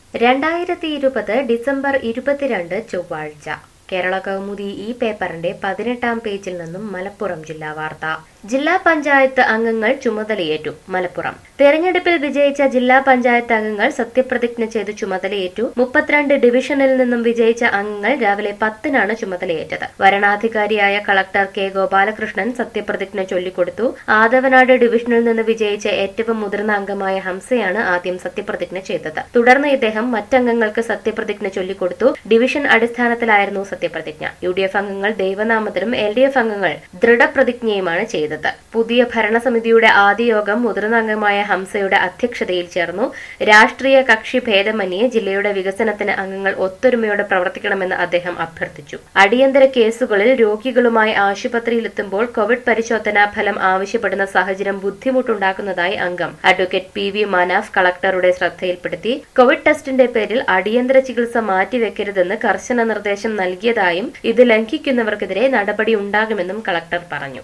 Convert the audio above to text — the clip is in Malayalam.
രണ്ടായിരത്തി ഇരുപത് ഡിസംബർ ഇരുപത്തിരണ്ട് ചൊവ്വാഴ്ച കേരള കൗമുദി ഈ പേപ്പറിന്റെ പതിനെട്ടാം പേജിൽ നിന്നും മലപ്പുറം ജില്ലാ വാർത്ത ജില്ലാ പഞ്ചായത്ത് അംഗങ്ങൾ ചുമതലയേറ്റു മലപ്പുറം തെരഞ്ഞെടുപ്പിൽ വിജയിച്ച ജില്ലാ പഞ്ചായത്ത് അംഗങ്ങൾ സത്യപ്രതിജ്ഞ ചെയ്ത് ചുമതലയേറ്റു മുപ്പത്തിരണ്ട് ഡിവിഷനിൽ നിന്നും വിജയിച്ച അംഗങ്ങൾ രാവിലെ പത്തിനാണ് ചുമതലയേറ്റത് വരണാധികാരിയായ കളക്ടർ കെ ഗോപാലകൃഷ്ണൻ സത്യപ്രതിജ്ഞ ചൊല്ലിക്കൊടുത്തു ആദവനാട് ഡിവിഷനിൽ നിന്ന് വിജയിച്ച ഏറ്റവും മുതിർന്ന അംഗമായ ഹംസയാണ് ആദ്യം സത്യപ്രതിജ്ഞ ചെയ്തത് തുടർന്ന് ഇദ്ദേഹം മറ്റംഗങ്ങൾക്ക് സത്യപ്രതിജ്ഞ ചൊല്ലിക്കൊടുത്തു ഡിവിഷൻ അടിസ്ഥാനത്തിലായിരുന്നു സത്യപ്രതിജ്ഞ യു ഡി എഫ് അംഗങ്ങൾ ദൈവനാമത്തിലും എൽ ഡി എഫ് അംഗങ്ങൾ ദൃഢപ്രതിജ്ഞയുമാണ് ചെയ്തത് പുതിയ ഭരണസമിതിയുടെ ആദ്യ യോഗം മുതിർന്ന അംഗമായ ഹംസയുടെ അധ്യക്ഷതയിൽ ചേർന്നു രാഷ്ട്രീയ കക്ഷി ഭേദമന്യേ ജില്ലയുടെ വികസനത്തിന് അംഗങ്ങൾ ഒത്തൊരുമയോടെ പ്രവർത്തിക്കണമെന്ന് അദ്ദേഹം അഭ്യർത്ഥിച്ചു അടിയന്തര കേസുകളിൽ രോഗികളുമായി ആശുപത്രിയിലെത്തുമ്പോൾ കോവിഡ് പരിശോധനാ ഫലം ആവശ്യപ്പെടുന്ന സാഹചര്യം ബുദ്ധിമുട്ടുണ്ടാക്കുന്നതായി അംഗം അഡ്വക്കേറ്റ് പി വി മനാഫ് കളക്ടറുടെ ശ്രദ്ധയിൽപ്പെടുത്തി കോവിഡ് ടെസ്റ്റിന്റെ പേരിൽ അടിയന്തര ചികിത്സ മാറ്റിവെക്കരുതെന്ന് കർശന നിർദ്ദേശം നൽകിയതായും ഇത് ലംഘിക്കുന്നവർക്കെതിരെ നടപടി ഉണ്ടാകുമെന്നും കളക്ടർ പറഞ്ഞു